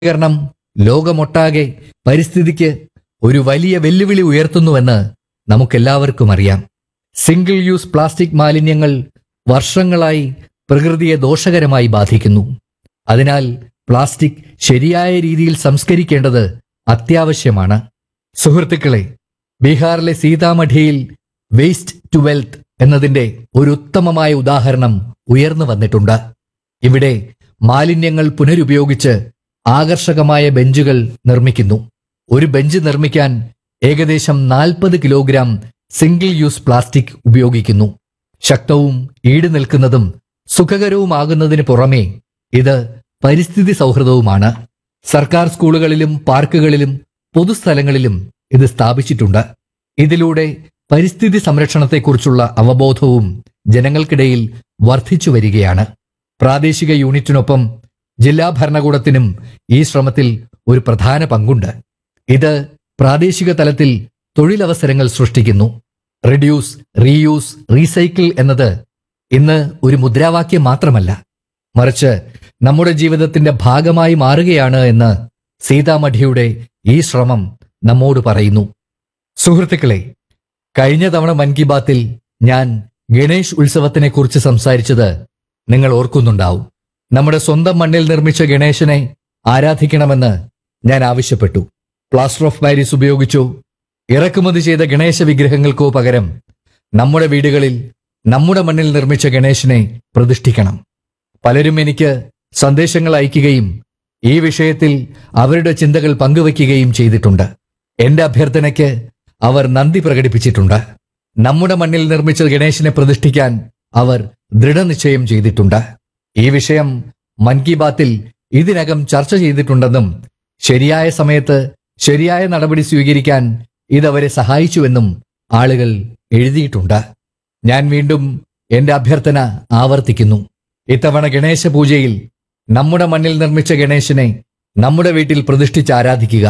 രണം ലോകമൊട്ടാകെ പരിസ്ഥിതിക്ക് ഒരു വലിയ വെല്ലുവിളി ഉയർത്തുന്നുവെന്ന് നമുക്കെല്ലാവർക്കും അറിയാം സിംഗിൾ യൂസ് പ്ലാസ്റ്റിക് മാലിന്യങ്ങൾ വർഷങ്ങളായി പ്രകൃതിയെ ദോഷകരമായി ബാധിക്കുന്നു അതിനാൽ പ്ലാസ്റ്റിക് ശരിയായ രീതിയിൽ സംസ്കരിക്കേണ്ടത് അത്യാവശ്യമാണ് സുഹൃത്തുക്കളെ ബീഹാറിലെ സീതാമഠിയിൽ വേസ്റ്റ് ടു വെൽത്ത് എന്നതിന്റെ ഒരു ഉത്തമമായ ഉദാഹരണം ഉയർന്നു വന്നിട്ടുണ്ട് ഇവിടെ മാലിന്യങ്ങൾ പുനരുപയോഗിച്ച് ആകർഷകമായ ബെഞ്ചുകൾ നിർമ്മിക്കുന്നു ഒരു ബെഞ്ച് നിർമ്മിക്കാൻ ഏകദേശം നാൽപ്പത് കിലോഗ്രാം സിംഗിൾ യൂസ് പ്ലാസ്റ്റിക് ഉപയോഗിക്കുന്നു ശക്തവും ഈട് നിൽക്കുന്നതും സുഖകരവുമാകുന്നതിന് പുറമെ ഇത് പരിസ്ഥിതി സൗഹൃദവുമാണ് സർക്കാർ സ്കൂളുകളിലും പാർക്കുകളിലും പൊതുസ്ഥലങ്ങളിലും ഇത് സ്ഥാപിച്ചിട്ടുണ്ട് ഇതിലൂടെ പരിസ്ഥിതി സംരക്ഷണത്തെക്കുറിച്ചുള്ള അവബോധവും ജനങ്ങൾക്കിടയിൽ വർദ്ധിച്ചു വരികയാണ് പ്രാദേശിക യൂണിറ്റിനൊപ്പം ജില്ലാ ഭരണകൂടത്തിനും ഈ ശ്രമത്തിൽ ഒരു പ്രധാന പങ്കുണ്ട് ഇത് പ്രാദേശിക തലത്തിൽ തൊഴിലവസരങ്ങൾ സൃഷ്ടിക്കുന്നു റിഡ്യൂസ് റീയൂസ് റീസൈക്കിൾ എന്നത് ഇന്ന് ഒരു മുദ്രാവാക്യം മാത്രമല്ല മറിച്ച് നമ്മുടെ ജീവിതത്തിന്റെ ഭാഗമായി മാറുകയാണ് എന്ന് സീതാമഠിയുടെ ഈ ശ്രമം നമ്മോട് പറയുന്നു സുഹൃത്തുക്കളെ കഴിഞ്ഞ തവണ മൻ കി ബാത്തിൽ ഞാൻ ഗണേഷ് ഉത്സവത്തിനെ കുറിച്ച് സംസാരിച്ചത് നിങ്ങൾ ഓർക്കുന്നുണ്ടാവും നമ്മുടെ സ്വന്തം മണ്ണിൽ നിർമ്മിച്ച ഗണേശനെ ആരാധിക്കണമെന്ന് ഞാൻ ആവശ്യപ്പെട്ടു പ്ലാസ്റ്റർ ഓഫ് പാരീസ് ഉപയോഗിച്ചോ ഇറക്കുമതി ചെയ്ത ഗണേശ വിഗ്രഹങ്ങൾക്കോ പകരം നമ്മുടെ വീടുകളിൽ നമ്മുടെ മണ്ണിൽ നിർമ്മിച്ച ഗണേശനെ പ്രതിഷ്ഠിക്കണം പലരും എനിക്ക് സന്ദേശങ്ങൾ അയക്കുകയും ഈ വിഷയത്തിൽ അവരുടെ ചിന്തകൾ പങ്കുവയ്ക്കുകയും ചെയ്തിട്ടുണ്ട് എന്റെ അഭ്യർത്ഥനയ്ക്ക് അവർ നന്ദി പ്രകടിപ്പിച്ചിട്ടുണ്ട് നമ്മുടെ മണ്ണിൽ നിർമ്മിച്ച ഗണേശനെ പ്രതിഷ്ഠിക്കാൻ അവർ ദൃഢനിശ്ചയം ചെയ്തിട്ടുണ്ട് ഈ വിഷയം മൻ കി ബാത്തിൽ ഇതിനകം ചർച്ച ചെയ്തിട്ടുണ്ടെന്നും ശരിയായ സമയത്ത് ശരിയായ നടപടി സ്വീകരിക്കാൻ ഇതവരെ സഹായിച്ചുവെന്നും ആളുകൾ എഴുതിയിട്ടുണ്ട് ഞാൻ വീണ്ടും എന്റെ അഭ്യർത്ഥന ആവർത്തിക്കുന്നു ഇത്തവണ ഗണേശ പൂജയിൽ നമ്മുടെ മണ്ണിൽ നിർമ്മിച്ച ഗണേശനെ നമ്മുടെ വീട്ടിൽ പ്രതിഷ്ഠിച്ച് ആരാധിക്കുക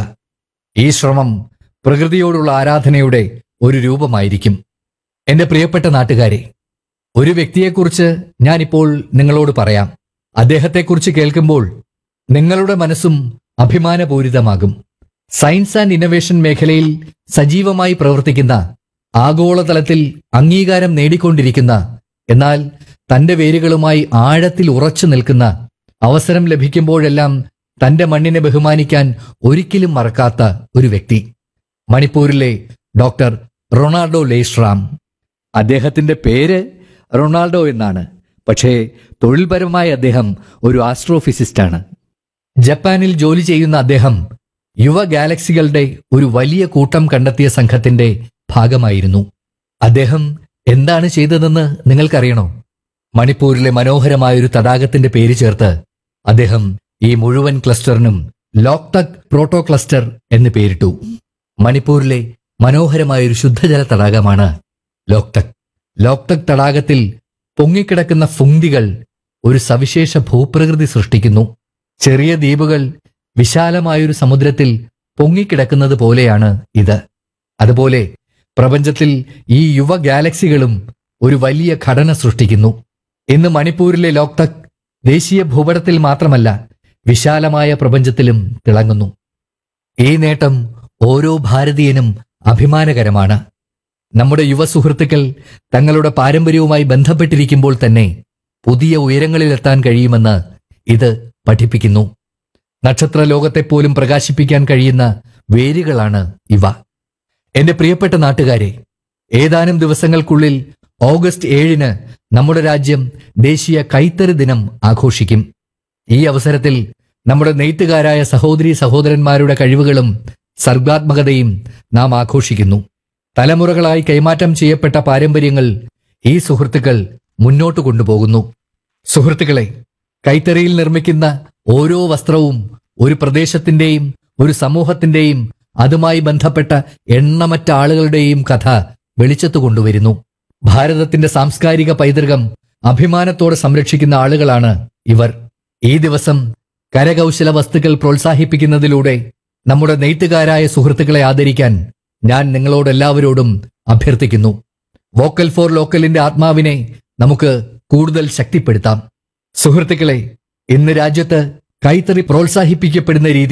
ഈ ശ്രമം പ്രകൃതിയോടുള്ള ആരാധനയുടെ ഒരു രൂപമായിരിക്കും എന്റെ പ്രിയപ്പെട്ട നാട്ടുകാരെ ഒരു വ്യക്തിയെക്കുറിച്ച് ഞാനിപ്പോൾ നിങ്ങളോട് പറയാം അദ്ദേഹത്തെക്കുറിച്ച് കേൾക്കുമ്പോൾ നിങ്ങളുടെ മനസ്സും അഭിമാനപൂരിതമാകും സയൻസ് ആൻഡ് ഇന്നവേഷൻ മേഖലയിൽ സജീവമായി പ്രവർത്തിക്കുന്ന ആഗോളതലത്തിൽ അംഗീകാരം നേടിക്കൊണ്ടിരിക്കുന്ന എന്നാൽ തന്റെ വേരുകളുമായി ആഴത്തിൽ ഉറച്ചു നിൽക്കുന്ന അവസരം ലഭിക്കുമ്പോഴെല്ലാം തന്റെ മണ്ണിനെ ബഹുമാനിക്കാൻ ഒരിക്കലും മറക്കാത്ത ഒരു വ്യക്തി മണിപ്പൂരിലെ ഡോക്ടർ റൊണാൾഡോ ലേഷ്റാം അദ്ദേഹത്തിന്റെ പേര് റൊണാൾഡോ എന്നാണ് പക്ഷേ തൊഴിൽപരമായി അദ്ദേഹം ഒരു ആസ്ട്രോഫിസിസ്റ്റാണ് ജപ്പാനിൽ ജോലി ചെയ്യുന്ന അദ്ദേഹം യുവ ഗാലക്സികളുടെ ഒരു വലിയ കൂട്ടം കണ്ടെത്തിയ സംഘത്തിന്റെ ഭാഗമായിരുന്നു അദ്ദേഹം എന്താണ് ചെയ്തതെന്ന് നിങ്ങൾക്കറിയണോ മണിപ്പൂരിലെ മനോഹരമായ ഒരു തടാകത്തിന്റെ പേര് ചേർത്ത് അദ്ദേഹം ഈ മുഴുവൻ ക്ലസ്റ്ററിനും ലോക്തക് പ്രോട്ടോ ക്ലസ്റ്റർ എന്ന് പേരിട്ടു മണിപ്പൂരിലെ മനോഹരമായ ഒരു ശുദ്ധജല തടാകമാണ് ലോക്തക് ലോക്തക് തടാകത്തിൽ പൊങ്ങിക്കിടക്കുന്ന ഫുങ്തികൾ ഒരു സവിശേഷ ഭൂപ്രകൃതി സൃഷ്ടിക്കുന്നു ചെറിയ ദ്വീപുകൾ വിശാലമായൊരു സമുദ്രത്തിൽ പൊങ്ങിക്കിടക്കുന്നത് പോലെയാണ് ഇത് അതുപോലെ പ്രപഞ്ചത്തിൽ ഈ യുവ ഗാലക്സികളും ഒരു വലിയ ഘടന സൃഷ്ടിക്കുന്നു ഇന്ന് മണിപ്പൂരിലെ ലോക്തക് ദേശീയ ഭൂപടത്തിൽ മാത്രമല്ല വിശാലമായ പ്രപഞ്ചത്തിലും തിളങ്ങുന്നു ഈ നേട്ടം ഓരോ ഭാരതീയനും അഭിമാനകരമാണ് നമ്മുടെ യുവ സുഹൃത്തുക്കൾ തങ്ങളുടെ പാരമ്പര്യവുമായി ബന്ധപ്പെട്ടിരിക്കുമ്പോൾ തന്നെ പുതിയ ഉയരങ്ങളിലെത്താൻ കഴിയുമെന്ന് ഇത് പഠിപ്പിക്കുന്നു നക്ഷത്ര ലോകത്തെപ്പോലും പ്രകാശിപ്പിക്കാൻ കഴിയുന്ന വേരുകളാണ് ഇവ എന്റെ പ്രിയപ്പെട്ട നാട്ടുകാരെ ഏതാനും ദിവസങ്ങൾക്കുള്ളിൽ ഓഗസ്റ്റ് ഏഴിന് നമ്മുടെ രാജ്യം ദേശീയ കൈത്തറി ദിനം ആഘോഷിക്കും ഈ അവസരത്തിൽ നമ്മുടെ നെയ്ത്തുകാരായ സഹോദരി സഹോദരന്മാരുടെ കഴിവുകളും സർഗാത്മകതയും നാം ആഘോഷിക്കുന്നു തലമുറകളായി കൈമാറ്റം ചെയ്യപ്പെട്ട പാരമ്പര്യങ്ങൾ ഈ സുഹൃത്തുക്കൾ മുന്നോട്ട് കൊണ്ടുപോകുന്നു സുഹൃത്തുക്കളെ കൈത്തറിയിൽ നിർമ്മിക്കുന്ന ഓരോ വസ്ത്രവും ഒരു പ്രദേശത്തിന്റെയും ഒരു സമൂഹത്തിന്റെയും അതുമായി ബന്ധപ്പെട്ട എണ്ണമറ്റ ആളുകളുടെയും കഥ വെളിച്ചത്ത് കൊണ്ടുവരുന്നു ഭാരതത്തിന്റെ സാംസ്കാരിക പൈതൃകം അഭിമാനത്തോടെ സംരക്ഷിക്കുന്ന ആളുകളാണ് ഇവർ ഈ ദിവസം കരകൗശല വസ്തുക്കൾ പ്രോത്സാഹിപ്പിക്കുന്നതിലൂടെ നമ്മുടെ നെയ്ത്തുകാരായ സുഹൃത്തുക്കളെ ആദരിക്കാൻ ഞാൻ നിങ്ങളോടെല്ലാവരോടും അഭ്യർത്ഥിക്കുന്നു വോക്കൽ ഫോർ ലോക്കലിന്റെ ആത്മാവിനെ നമുക്ക് കൂടുതൽ ശക്തിപ്പെടുത്താം സുഹൃത്തുക്കളെ ഇന്ന് രാജ്യത്ത് കൈത്തറി പ്രോത്സാഹിപ്പിക്കപ്പെടുന്ന രീതി